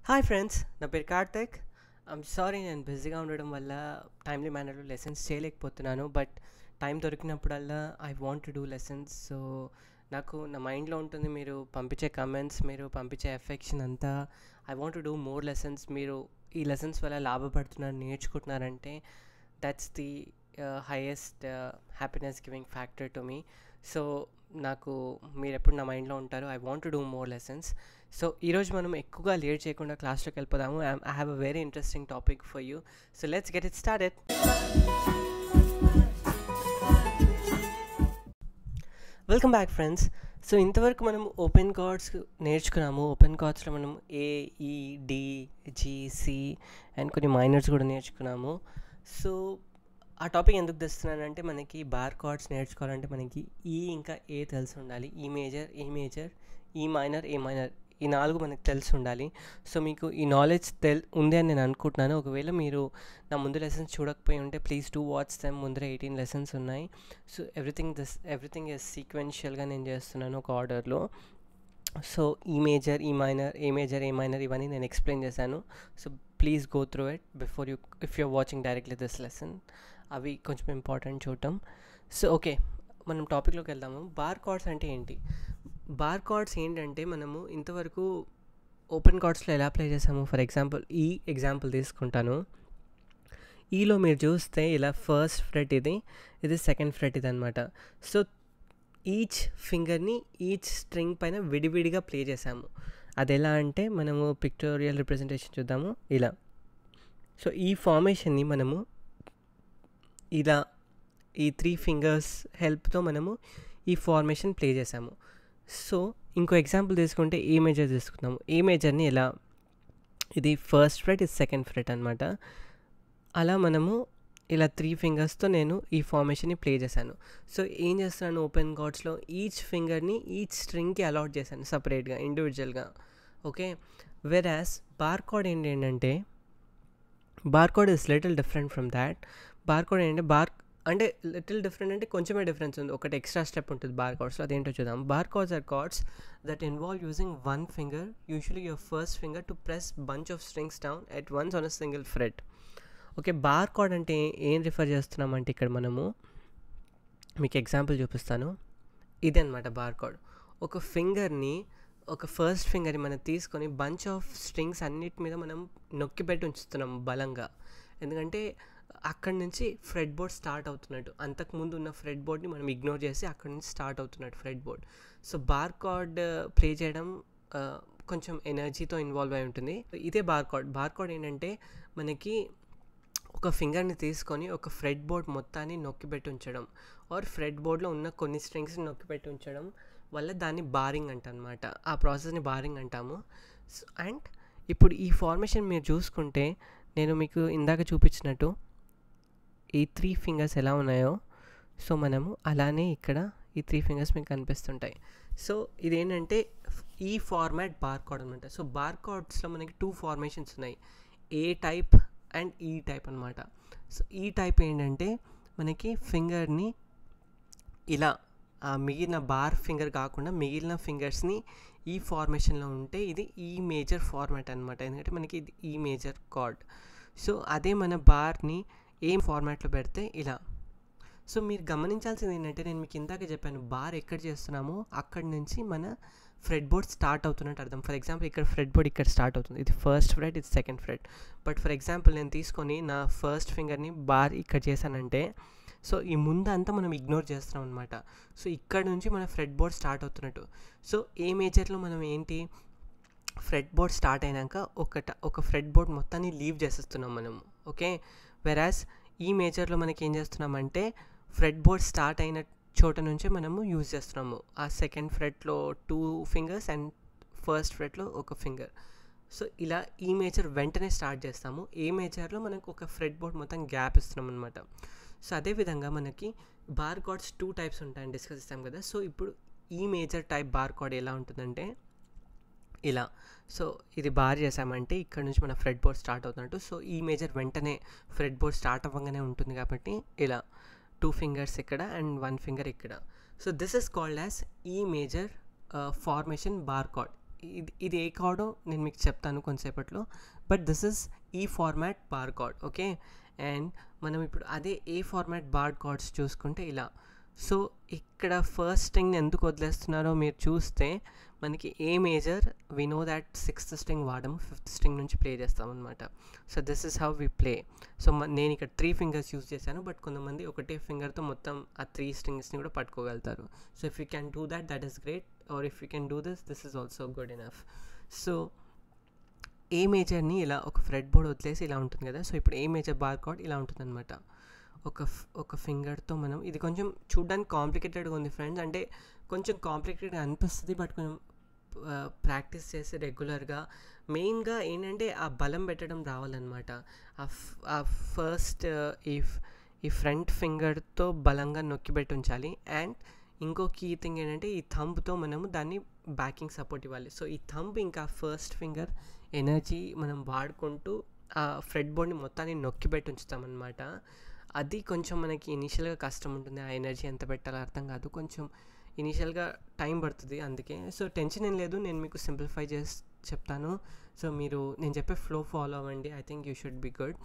hi friends నా పేరు Karthik I'm sorry నేను బిజీగా ఉండడం వల్ల టైమ్లీ మేనర్లో లెసన్స్ చేయలేకపోతున్నాను బట్ టైం దొరికినప్పుడల్లా I want to do lessons so నాకు నా మైండ్లో ఉంటుంది మీరు పంపించే కమెంట్స్ మీరు పంపించే ఎఫెక్షన్ అంతా I want to do more lessons మీరు ఈ లెసన్స్ వల్ల లాభపడుతున్నారు నేర్చుకుంటున్నారంటే that's the highest happiness giving factor to me so నాకు మీరు ఎప్పుడు నా మైండ్లో ఉంటారు I want to do more lessons so ఈరోజు మనం ఎక్కువగా లేట్ చేయకుండా క్లాస్లోకి వెళ్ళిపోదాము I have a very interesting topic for you so let's get it started welcome back friends so ఇంతవరకు మనం ఓపెన్ కార్డ్స్ నేర్చుకున్నాము ఓపెన్ కార్డ్స్లో మనం ఏ E D G C and కొన్ని మైనర్స్ కూడా నేర్చుకున్నాము సో ఆ టాపిక్ ఎందుకు తెస్తున్నానంటే మనకి బార్ కార్డ్స్ నేర్చుకోవాలంటే మనకి ఈ ఇంకా ఏ తెలిసి ఉండాలి E major A major E minor A minor ఈ నాలుగు మనకు తెలిసి ఉండాలి సో మీకు ఈ నాలెడ్జ్ తెల్ ఉంది అని నేను అనుకుంటున్నాను ఒకవేళ మీరు నా ముందు లెసన్స్ చూడకపోయి ఉంటే ప్లీజ్ డూ వాచ్ దెమ్ ముందర ఎయిటీన్ లెసన్స్ ఉన్నాయి so everything this everything is సీక్వెన్షియల్గా నేను చేస్తున్నాను ఒక ఆర్డర్లో so E major E minor A major A minor ఇవన్నీ నేను ఎక్స్ప్లెయిన్ చేశాను so please go through it before you if you're watching directly this lesson అవి కొంచెం ఇంపార్టెంట్ చూడటం సో ఓకే మనం టాపిక్లోకి వెళ్దాము బార్ కార్డ్స్ అంటే ఏంటి బార్ కార్డ్స్ ఏంటంటే మనము ఇంతవరకు ఓపెన్ కార్డ్స్లో ఎలా ప్లే చేసాము ఫర్ ఎగ్జాంపుల్ ఈ ఎగ్జాంపుల్ తీసుకుంటాను ఈలో మీరు చూస్తే ఇలా ఫస్ట్ ఫ్రెట్ ఇది ఇది సెకండ్ ఫ్రెట్ ఇది అనమాట సో ఈచ్ ఫింగర్ని ఈచ్ స్ట్రింగ్ పైన విడివిడిగా ప్లే చేసాము అది ఎలా అంటే మనము పిక్టోరియల్ రిప్రజెంటేషన్ చూద్దాము ఇలా సో ఈ ఫార్మేషన్ని మనము ఇలా ఈ త్రీ ఫింగర్స్ హెల్ప్తో మనము ఈ ఫార్మేషన్ ప్లే చేసాము సో ఇంకో ఎగ్జాంపుల్ తీసుకుంటే ఏ మేజర్ తీసుకుందాము ఏ మేజర్ని ఎలా ఇది ఫస్ట్ ఫ్రెట్ ఇది సెకండ్ ఫ్రెట్ అనమాట అలా మనము ఇలా త్రీ ఫింగర్స్తో నేను ఈ ఫార్మేషన్ని ప్లే చేశాను సో ఏం చేస్తున్నాను ఓపెన్ కార్డ్స్లో ఈచ్ ఫింగర్ని ఈచ్ స్ట్రింగ్కి అలాట్ చేశాను సపరేట్గా ఇండివిజువల్గా okay where as bar code ఏంటి ఏంటంటే bar code is little different from that bar code ఏంటంటే బార్ అంటే లిటిల్ డిఫరెంట్ అంటే కొంచెమే డిఫరెన్స్ ఉంది ఒకటి ఎక్స్ట్రా స్టెప్ ఉంటుంది బార్ కార్డ్స్లో అదేంటో చూద్దాం bar cards are cards that involve using one finger usually your first finger to press bunch of strings down at once on a single fret okay bar chord అంటే ఏం refer చేస్తున్నామంటే ఇక్కడ మనము మీకు example చూపిస్తాను ఇదే అనమాట బార్ కార్డ్ ఒక ఫింగర్ని ఒక ఫస్ట్ ఫింగర్ని మనం తీసుకొని బంచ్ ఆఫ్ స్ట్రింగ్స్ అన్నిటి మీద మనం నొక్కి పెట్టి ఉంచుతున్నాం బలంగా ఎందుకంటే అక్కడి నుంచి ఫ్రెడ్ బోర్డ్ స్టార్ట్ అవుతున్నట్టు అంతకుముందు ఉన్న ఫ్రెడ్ బోర్డ్ని మనం ఇగ్నోర్ చేసి అక్కడి నుంచి స్టార్ట్ అవుతున్నట్టు fretboard so bar chord play చేయడం కొంచెం ఎనర్జీతో ఇన్వాల్వ్ అయి ఉంటుంది ఇదే బార్ కార్డ్ బార్ కార్డ్ ఏంటంటే మనకి ఒక ఫింగర్ని తీసుకొని ఒక ఫ్రెడ్ బోర్డ్ మొత్తాన్ని నొక్కిపెట్టి ఉంచడం ఆర్ ఫ్రెడ్ బోర్డ్లో ఉన్న కొన్ని స్ట్రింగ్స్ని నొక్కిపెట్టి ఉంచడం వల్ల దాన్ని బారింగ్ అంటనమాట ఆ ప్రాసెస్ని బారింగ్ అంటాము అండ్ ఇప్పుడు ఈ ఫార్మేషన్ మీరు చూసుకుంటే నేను మీకు ఇందాక చూపించినట్టు ఈ త్రీ ఫింగర్స్ ఎలా ఉన్నాయో సో మనము అలానే ఇక్కడ ఈ త్రీ ఫింగర్స్ మీకు కనిపిస్తుంటాయి సో ఇదేంటంటే ఈ ఫార్మాట్ బార్ కార్డ్ అనమాట సో బార్ కార్డ్స్లో మనకి టూ ఫార్మేషన్స్ ఉన్నాయి A type and E type అనమాట సో ఈ టైప్ ఏంటంటే మనకి ఫింగర్ని ఇలా మిగిలిన బార్ ఫింగర్ కాకుండా మిగిలిన ఫింగర్స్ని ఈ ఫార్మేషన్లో ఉంటే ఇది ఈ మేజర్ ఫార్మాట్ అనమాట ఎందుకంటే మనకి ఇది ఈ మేజర్ కార్డ్ సో అదే మన బార్ని ఏం ఫార్మాట్లో పెడితే ఇలా సో మీరు గమనించాల్సింది ఏంటంటే నేను మీకు ఇందాక చెప్పాను బార్ ఎక్కడ చేస్తున్నామో అక్కడి నుంచి మన ఫ్రెడ్ బోర్డ్ స్టార్ట్ అవుతున్నట్టు అర్థం ఫర్ ఎగ్జాంపుల్ ఇక్కడ ఫ్రెడ్ బోర్డ్ ఇక్కడ స్టార్ట్ అవుతుంది ఇది ఫస్ట్ ఫ్రెడ్ ఇది second fret but for example నేను తీసుకొని నా ఫస్ట్ ఫింగర్ని బార్ ఇక్కడ చేశానంటే సో ఈ ముందు అంతా మనం ఇగ్నోర్ చేస్తున్నాం అనమాట సో ఇక్కడ నుంచి మన ఫ్రెడ్ బోర్డ్ స్టార్ట్ అవుతున్నట్టు సో ఏ మేజర్లో మనం ఏంటి ఫ్రెడ్ బోర్డ్ స్టార్ట్ అయినాక ఒక ఒక ఫ్రెడ్ బోర్డ్ మొత్తాన్ని లీవ్ చేసేస్తున్నాం మనము ఓకే వెరాజ్ ఈ మేజర్లో మనకి ఏం చేస్తున్నామంటే ఫ్రెడ్ బోర్డ్ స్టార్ట్ అయిన చోట నుంచే మనము యూజ్ చేస్తున్నాము ఆ సెకండ్ ఫ్రెట్లో టూ ఫింగర్స్ అండ్ ఫస్ట్ ఫ్రెట్లో ఒక ఫింగర్ సో ఇలా ఈ మేజర్ వెంటనే స్టార్ట్ చేస్తాము ఏ మేజర్లో మనకు ఒక ఫ్రెడ్ బోర్డ్ మొత్తం గ్యాప్ ఇస్తున్నాం అనమాట సో అదేవిధంగా మనకి బార్ కార్డ్స్ టూ టైప్స్ ఉంటాయని డిస్కస్ చేస్తాం కదా సో ఇప్పుడు E major type bar card ఎలా ఉంటుందంటే ఇలా సో ఇది బార్ చేసామంటే ఇక్కడ నుంచి మన ఫ్రెడ్ బోర్డ్ స్టార్ట్ అవుతున్నట్టు సో ఈ మేజర్ వెంటనే ఫ్రెడ్ బోర్డ్ స్టార్ట్ అవ్వగానే ఉంటుంది కాబట్టి ఇలా టూ ఫింగర్స్ ఇక్కడ అండ్ వన్ ఫింగర్ ఇక్కడ so this is called as E major formation bar chord ఇది ఇది ఏ కార్డో నేను మీకు చెప్తాను కొంతసేపట్లో but this is E format bar chord okay and మనం ఇప్పుడు అదే ఏ ఫార్మాట్ బార్ కార్డ్స్ చూసుకుంటే ఇలా సో ఇక్కడ ఫస్ట్ స్ట్రింగ్ ఎందుకు వదిలేస్తున్నారో మీరు చూస్తే మనకి A major we know that sixth string వాడము ఫిఫ్త్ స్ట్రింగ్ నుంచి ప్లే చేస్తామన్నమాట so this is how we play so నేను ఇక్కడ త్రీ ఫింగర్స్ యూస్ చేశాను బట్ కొంతమంది ఒకటే ఫింగర్తో మొత్తం ఆ త్రీ స్ట్రింగ్స్ని కూడా పట్టుకోగలుగుతారు so if you can do that that is great or if you can do this this is also good enough so A మేజర్ని ఇలా ఒక ఫ్రెడ్ బోర్డ్ వదిలేసి ఇలా ఉంటుంది కదా సో ఇప్పుడు ఏ మేజర్ బార్ కార్డ్ ఇలా ఉంటుంది అనమాట ఒక ఒక ఫింగర్తో మనం ఇది కొంచెం చూడ్డానికి కాంప్లికేటెడ్గా ఉంది ఫ్రెండ్స్ అంటే కొంచెం కాంప్లికేటెడ్గా అనిపిస్తుంది బట్ కొంచెం ప్రాక్టీస్ చేసి రెగ్యులర్గా మెయిన్గా ఏంటంటే ఆ బలం పెట్టడం రావాలన్నమాట ఆ ఫస్ట్ ఈ ఈ ఫ్రంట్ ఫింగర్తో బలంగా నొక్కి పెట్టి ఉంచాలి అండ్ ఇంకో కీ థింగ్ ఏంటంటే ఈ థంబ్తో మనము దాన్ని బ్యాకింగ్ సపోర్ట్ ఇవ్వాలి సో ఈ థంబ్ ఇంకా ఫస్ట్ ఫింగర్ ఎనర్జీ మనం వాడుకుంటూ ఆ ఫ్రెడ్ బోర్డ్ని మొత్తాన్ని నొక్కి పెట్టి ఉంచుతామన్నమాట అది కొంచెం మనకి ఇనీషియల్గా కష్టం ఉంటుంది ఆ ఎనర్జీ ఎంత పెట్టాలో అర్థం కాదు కొంచెం ఇనీషియల్గా టైం పడుతుంది అందుకే సో టెన్షన్ ఏం లేదు నేను మీకు సింప్లిఫై చేసి చెప్తాను సో మీరు నేను చెప్పే ఫ్లో ఫాలో అవ్వండి I think you should be good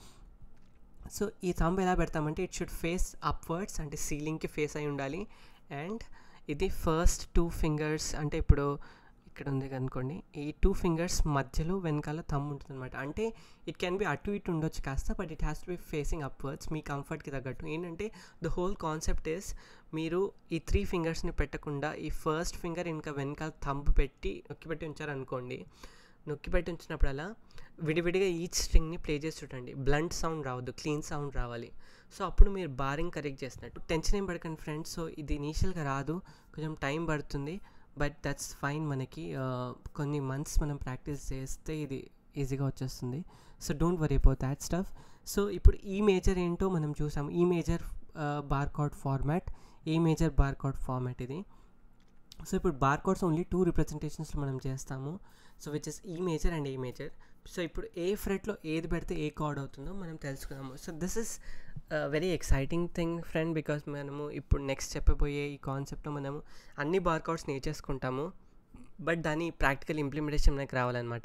so ఈ థంబ్ ఎలా పెడతామంటే ఇట్ షుడ్ ఫేస్ అప్వర్డ్స్ అంటే సీలింగ్కి ఫేస్ అయి ఉండాలి అండ్ ఇది ఫస్ట్ టూ ఫింగర్స్ అంటే ఇప్పుడు ఇక్కడ ఉంది అనుకోండి ఈ టూ ఫింగర్స్ మధ్యలో వెనకాల థమ్ ఉంటుంది అనమాట అంటే ఇట్ క్యాన్ బి అటు ఇటు ఉండొచ్చు కాస్త but it has to be facing upwards మీ కంఫర్ట్కి తగ్గట్టు ఏంటంటే ద హోల్ కాన్సెప్ట్ ఇస్ మీరు ఈ త్రీ ఫింగర్స్ని పెట్టకుండా ఈ ఫస్ట్ ఫింగర్ ఇంకా వెనకాల థంబ్ పెట్టి నొక్కి పెట్టి ఉంచారనుకోండి నొక్కి పెట్టి ఉంచినప్పుడల్లా విడివిడిగా ఈచ్ స్ట్రింగ్ని ప్లే చేసి చూడండి బ్లంట్ సౌండ్ రావద్దు క్లీన్ సౌండ్ రావాలి సో అప్పుడు మీరు బారింగ్ కరెక్ట్ చేసినట్టు టెన్షన్ ఏం పడకండి ఫ్రెండ్స్ సో ఇది ఇనీషియల్గా రాదు కొంచెం టైం పడుతుంది బట్ దట్స్ ఫైన్ మనకి కొన్ని మంత్స్ మనం ప్రాక్టీస్ చేస్తే ఇది ఈజీగా వచ్చేస్తుంది so don't worry about that stuff so ఇప్పుడు ఈ మేజర్ ఏంటో మనం చూసాము E major bar chord format A major bar chord format ఇది సో ఇప్పుడు బార్కోడ్స్ ఓన్లీ టూ రిప్రజెంటేషన్స్లో మనం చేస్తాము so which is E major and A major so ఇప్పుడు ఏ ఫ్రెట్లో ఏది పెడితే ఏ కార్డ్ అవుతుందో మనం తెలుసుకుందాము so this is very exciting thing friend because మనము ఇప్పుడు నెక్స్ట్ చెప్పబోయే ఈ కాన్సెప్ట్లో మనము అన్ని బార్ కార్డ్స్ నేర్చేసుకుంటాము బట్ దాని ప్రాక్టికల్ ఇంప్లిమెంటేషన్ మనకి రావాలన్నమాట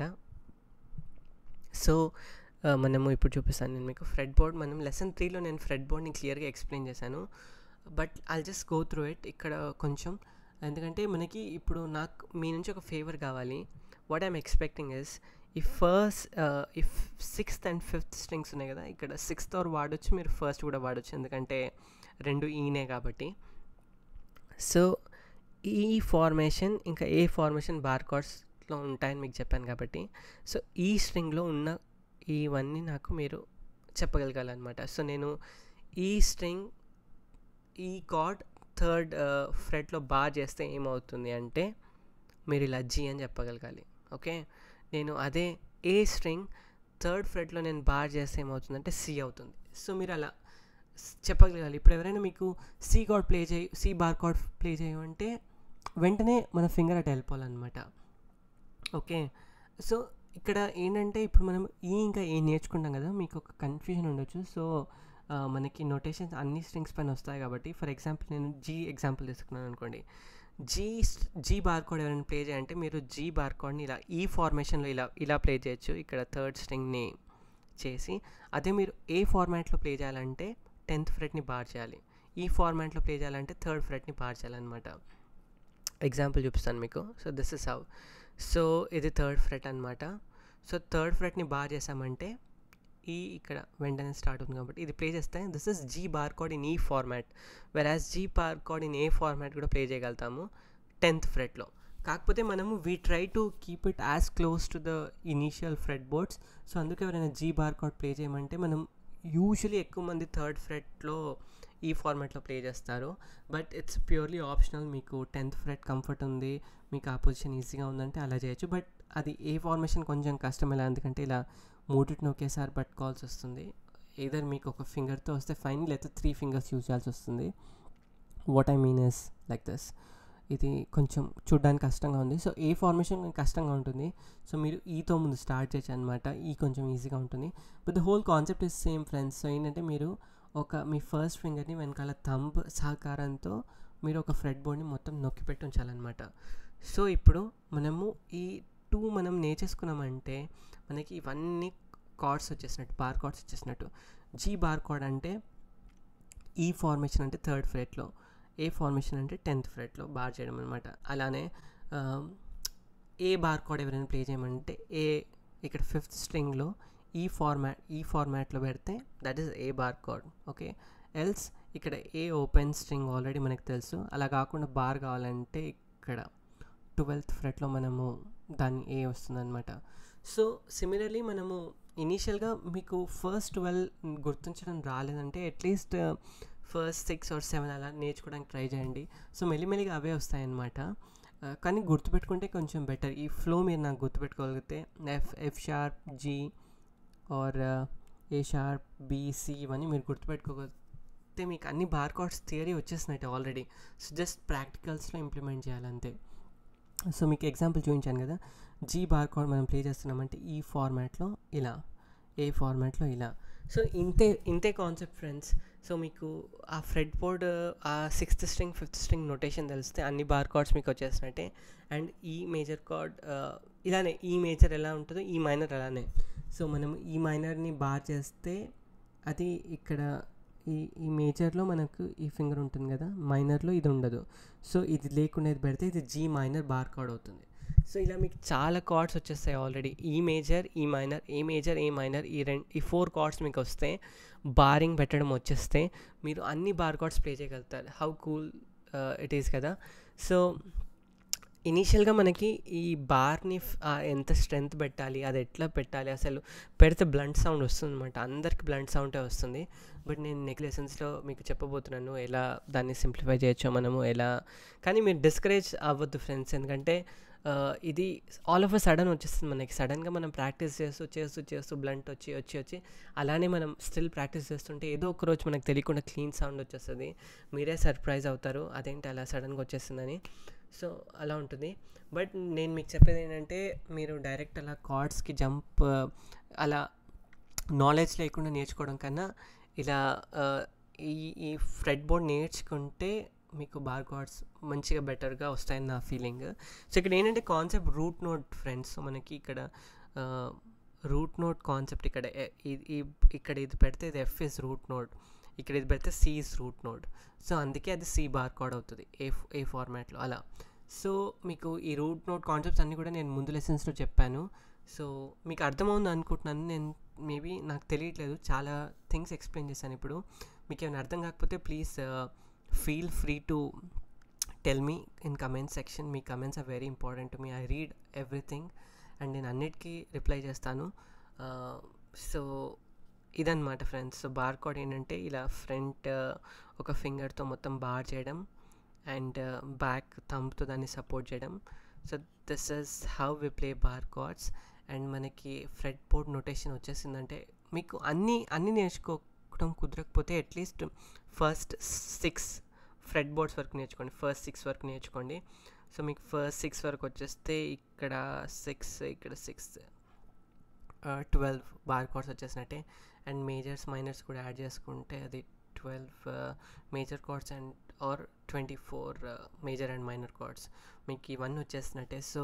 సో మనము ఇప్పుడు చూపిస్తాను నేను మీకు ఫ్రెడ్ బోర్డ్ మనం లెసన్ త్రీలో నేను ఫ్రెడ్ బోర్డ్ని క్లియర్గా ఎక్స్ప్లెయిన్ చేశాను but I'll just go through it ఇక్కడ కొంచెం ఎందుకంటే మనకి ఇప్పుడు నాకు మీ నుంచి ఒక ఫేవర్ కావాలి వాట్ ఐమ్ ఎక్స్పెక్టింగ్ ఇస్ ఈ ఫస్ట్ ఈ సిక్స్త్ అండ్ ఫిఫ్త్ స్ట్రింగ్స్ ఉన్నాయి కదా ఇక్కడ సిక్స్త్ ఆర్ వాడచ్చు మీరు ఫస్ట్ కూడా వాడచ్చు ఎందుకంటే రెండు ఈనే కాబట్టి సో ఈ ఫార్మేషన్ ఇంకా ఏ ఫార్మేషన్ బార్ కార్డ్స్లో ఉంటాయని మీకు చెప్పాను కాబట్టి సో ఈ స్ట్రింగ్లో ఉన్న ఇవన్నీ నాకు మీరు చెప్పగలగాలన్నమాట సో నేను ఈ స్ట్రింగ్ ఈ కార్డ్ థర్డ్ ఫ్రెట్లో బార్ చేస్తే ఏమవుతుంది అంటే మీరు ఇలా జీ అని చెప్పగలగాలి ఓకే నేను అదే ఏ స్ట్రింగ్ థర్డ్ ఫ్రెట్లో నేను బార్ చేస్తే ఏమవుతుందంటే సి అవుతుంది సో మీరు అలా చెప్పగలగాలి ఇప్పుడు ఎవరైనా మీకు సి కార్డ్ ప్లే చేయి సి బార్ కార్డ్ ప్లే చేయమంటే వెంటనే మన ఫింగర్ అటు వెళ్ళిపోవాలన్నమాట ఓకే సో ఇక్కడ ఏంటంటే ఇప్పుడు మనం ఈ ఇంకా ఏ నేర్చుకుంటాం కదా మీకు ఒక కన్ఫ్యూజన్ ఉండొచ్చు సో మనకి నోటేషన్స్ అన్ని స్ట్రింగ్స్ పైన వస్తాయి కాబట్టి ఫర్ ఎగ్జాంపుల్ నేను జీ ఎగ్జాంపుల్ తీసుకున్నాను అనుకోండి జీ జీ బార్ కోడ్ ఎవరైనా ప్లే చేయాలంటే మీరు జీ బార్ కోడ్ని ఇలా ఈ ఫార్మేషన్లో ఇలా ఇలా ప్లే చేయొచ్చు ఇక్కడ థర్డ్ స్ట్రింగ్ని చేసి అదే మీరు ఏ ఫార్మాట్లో ప్లే చేయాలంటే టెన్త్ ఫ్రెట్ని బార్ చేయాలి ఈ ఫార్మాట్లో ప్లే చేయాలంటే థర్డ్ ఫ్రెట్ని బార్ చేయాలన్నమాట ఎగ్జాంపుల్ చూపిస్తాను మీకు so this is how so ఇది థర్డ్ ఫ్రెట్ అనమాట సో థర్డ్ ఫ్రెట్ని బార్ చేసామంటే ఈ ఇక్కడ వెంటనే స్టార్ట్ అవుతుంది కాబట్టి ఇది ప్లే చేస్తే దిస్ ఇస్ జీ బార్ కోడ్ ఇన్ ఈ ఫార్మాట్ వెరాజ్ జీ బార్ కోడ్ ఇన్ ఏ ఫార్మాట్ కూడా ప్లే చేయగలుగుతాము టెన్త్ ఫ్రెట్లో కాకపోతే మనము we try to keep it as close to the initial fret boards so అందుకే ఎవరైనా జీ బార్ కోడ్ ప్లే చేయమంటే మనం యూజువలీ ఎక్కువ మంది థర్డ్ ఫ్రెట్లో ఈ ఫార్మాట్లో ప్లే చేస్తారు బట్ ఇట్స్ ప్యూర్లీ ఆప్షనల్ మీకు టెన్త్ ఫ్రెట్ కంఫర్ట్ ఉంది మీకు ఆ పొజిషన్ ఈజీగా ఉందంటే అలా చేయొచ్చు బట్ అది ఏ ఫార్మేషన్ కొంచెం కష్టం ఎలా ఎందుకంటే ఇలా మూటిని ఒకేసారి పట్టుకోవాల్సి వస్తుంది ఏదర్ మీకు ఒక ఫింగర్తో వస్తే ఫైన్ లేకపోతే త్రీ ఫింగర్స్ యూజ్ చేయాల్సి వస్తుంది what I mean is like this ఇది కొంచెం చూడ్డానికి కష్టంగా ఉంది సో ఏ ఫార్మేషన్ కష్టంగా ఉంటుంది సో మీరు ఈతో ముందు స్టార్ట్ చేయొచ్చు అనమాట ఈ కొంచెం ఈజీగా ఉంటుంది but the whole concept is same friends so ఏంటంటే మీరు ఒక మీ ఫస్ట్ ఫింగర్ని వెనకాల థంబ్ సహకారంతో మీరు ఒక ఫ్రెడ్ బోర్డ్ని మొత్తం నొక్కి పెట్టి ఉంచాలన్నమాట సో ఇప్పుడు మనము ఈ టూ మనం నేర్చేసుకున్నామంటే మనకి ఇవన్నీ కార్డ్స్ వచ్చేసినట్టు బార్ కార్డ్స్ వచ్చేసినట్టు జీ బార్ కార్డ్ అంటే ఈ ఫార్మేషన్ అంటే థర్డ్ ఫ్రెట్లో ఏ ఫార్మేషన్ అంటే టెన్త్ ఫ్రెట్లో బార్ చేయడం అనమాట అలానే ఏ బార్ కార్డ్ ఎవరైనా ప్లే చేయమంటే ఏ ఇక్కడ ఫిఫ్త్ స్ట్రింగ్లో ఈ ఫార్మాట్ ఈ ఫార్మాట్లో పెడితే that is A bar chord okay else ఇక్కడ ఏ ఓపెన్ స్ట్రింగ్ ఆల్రెడీ మనకు తెలుసు అలా కాకుండా బార్ కావాలంటే ఇక్కడ ట్వెల్త్ ఫ్రెట్లో మనము దాన్ని ఏ వస్తుందన్నమాట సో సిమిలర్లీ మనము ఇనీషియల్గా మీకు ఫస్ట్ ట్వెల్వ్ గుర్తించడం రాలేదంటే at least first six or seven అలా నేర్చుకోవడానికి ట్రై చేయండి సో మెల్లిమెల్లిగా అవే వస్తాయన్నమాట కానీ గుర్తుపెట్టుకుంటే కొంచెం బెటర్ ఈ ఫ్లో మీరు నాకు గుర్తుపెట్టుకోగలిగితే F F sharp G or A sharp B C ఇవన్నీ మీరు గుర్తుపెట్టుకోగలిగితే మీకు అన్ని బార్ కార్డ్స్ థియరీ వచ్చేసినట్టు ఆల్రెడీ సో జస్ట్ ప్రాక్టికల్స్లో ఇంప్లిమెంట్ చేయాలంతే సో మీకు ఎగ్జాంపుల్ చూపించాను కదా జీ బార్ కార్డ్ మనం ప్లే చేస్తున్నామంటే ఈ ఫార్మాట్లో ఇలా ఏ ఫార్మాట్లో ఇలా సో ఇంతే ఇంతే కాన్సెప్ట్ ఫ్రెండ్స్ సో మీకు ఆ ఫ్రెడ్ బోర్డ్ ఆ sixth string fifth string notation తెలిస్తే అన్ని బార్ కార్డ్స్ మీకు వచ్చేసినట్టే అండ్ ఈ మేజర్ కార్డ్ ఇలానే ఈ మేజర్ ఎలా ఉంటుందో ఈ మైనర్ అలానే సో మనం ఈ మైనర్ని బార్ చేస్తే అది ఇక్కడ ఈ ఈ మేజర్లో మనకు ఈ ఫింగర్ ఉంటుంది కదా మైనర్లో ఇది ఉండదు సో ఇది లేకుండా ఇది పెడితే ఇది జీ మైనర్ బార్ కార్డ్ అవుతుంది సో ఇలా మీకు చాలా కార్డ్స్ వచ్చేస్తాయి already E major E minor A major A minor ఈ రెండు ఈ ఫోర్ కార్డ్స్ మీకు వస్తే బారింగ్ పెట్టడం వచ్చేస్తే మీరు అన్ని బార్ కార్డ్స్ ప్లే చేయగలుగుతారు హౌ కూల్ ఇట్ ఈస్ కదా సో ఇనీషియల్గా మనకి ఈ బార్ని ఎంత స్ట్రెంగ్త్ పెట్టాలి అది ఎట్లా పెట్టాలి అసలు పెడితే బ్లండ్ సౌండ్ వస్తుంది అనమాట అందరికి బ్లండ్ సౌండే వస్తుంది బట్ నేను నెక్ లెసన్స్లో మీకు చెప్పబోతున్నాను ఎలా దాన్ని సింప్లిఫై చేయొచ్చో మనము ఎలా కానీ మీరు డిస్కరేజ్ అవ్వద్దు ఫ్రెండ్స్ ఎందుకంటే ఇది ఆల్ ఆఫ్ అ సడన్ వచ్చేస్తుంది మనకి సడన్గా మనం ప్రాక్టీస్ చేస్తూ చేస్తూ చేస్తూ బ్లంట్ వచ్చి వచ్చి వచ్చి అలానే మనం స్టిల్ ప్రాక్టీస్ చేస్తుంటే ఏదో ఒక రోజు మనకు తెలియకుండా క్లీన్ సౌండ్ వచ్చేస్తుంది మీరే సర్ప్రైజ్ అవుతారు అదేంటి అలా సడన్గా వచ్చేస్తుందని సో అలా ఉంటుంది బట్ నేను మీకు చెప్పేది ఏంటంటే మీరు డైరెక్ట్ అలా కార్డ్స్కి జంప్ అలా నాలెడ్జ్ లేకుండా నేర్చుకోవడం కన్నా ఇలా ఈ ఈ ఫ్రెడ్ బోర్డ్ నేర్చుకుంటే మీకు బార్ కార్డ్స్ మంచిగా బెటర్గా వస్తాయని నా ఫీలింగ్ సో ఇక్కడ ఏంటంటే concept root note friends so మనకి ఇక్కడ రూట్ నోట్ కాన్సెప్ట్ ఇక్కడ ఇక్కడ ఇది పెడితే ఇది ఎఫ్ ఇస్ రూట్ నోట్ ఇక్కడ ఇది పెడితే C is root note so అందుకే అది సి బార్ కార్డ్ అవుతుంది ఏ ఏ ఫార్మాట్లో అలా సో మీకు ఈ రూట్ నోట్ కాన్సెప్ట్స్ అన్నీ కూడా నేను ముందు లెసన్స్లో చెప్పాను సో మీకు అర్థమవుంది అనుకుంటున్నాను నేను మేబీ నాకు తెలియట్లేదు చాలా థింగ్స్ ఎక్స్ప్లెయిన్ చేశాను ఇప్పుడు మీకు ఏమైనా అర్థం కాకపోతే please feel free to tell me in comment section మీ comments are very important to me I read everything and నేను అన్నిటికీ రిప్లై చేస్తాను సో ఇదన్నమాట ఫ్రెండ్స్ సో బార్ కోడ్ ఏంటంటే ఇలా ఫ్రంట్ ఒక ఫింగర్తో మొత్తం బార్ చేయడం అండ్ బ్యాక్ థంబ్తో దాన్ని సపోర్ట్ చేయడం so this is how we play bar chords and మనకి ఫ్రెడ్ బోర్డ్ నొటేషన్ వచ్చేసిందంటే మీకు అన్నీ అన్నీ నేర్చుకోవడం కుదరకపోతే at least first six fret boards వరకు నేర్చుకోండి ఫస్ట్ సిక్స్ వరకు నేర్చుకోండి సో మీకు ఫస్ట్ సిక్స్ వరకు వచ్చేస్తే ఇక్కడ సిక్స్ ఇక్కడ సిక్స్ ట్వెల్వ్ బార్ కార్డ్స్ వచ్చేసినట్టే అండ్ మేజర్స్ మైనర్స్ కూడా యాడ్ చేసుకుంటే అది twelve major chords and or twenty four major and minor chords మీకు ఇవన్నీ వచ్చేసినట్టే సో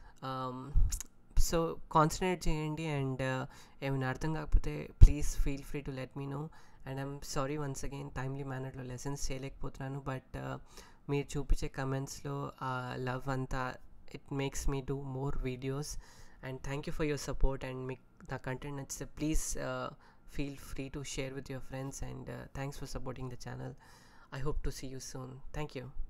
సో కాన్సన్ట్రేట్ చేయండి అండ్ ఏమైనా అర్థం కాకపోతే please feel free to let me know and I'm sorry once again timely మేనర్లో లెసన్స్ చేయలేకపోతున్నాను బట్ మీరు చూపించే కమెంట్స్లో ఆ లవ్ అంతా it makes me do more videos and thank you for your support and మీకు నా కంటెంట్ నచ్చితే please feel free to share with your friends and uh, thanks for supporting the channel i hope to see you soon thank you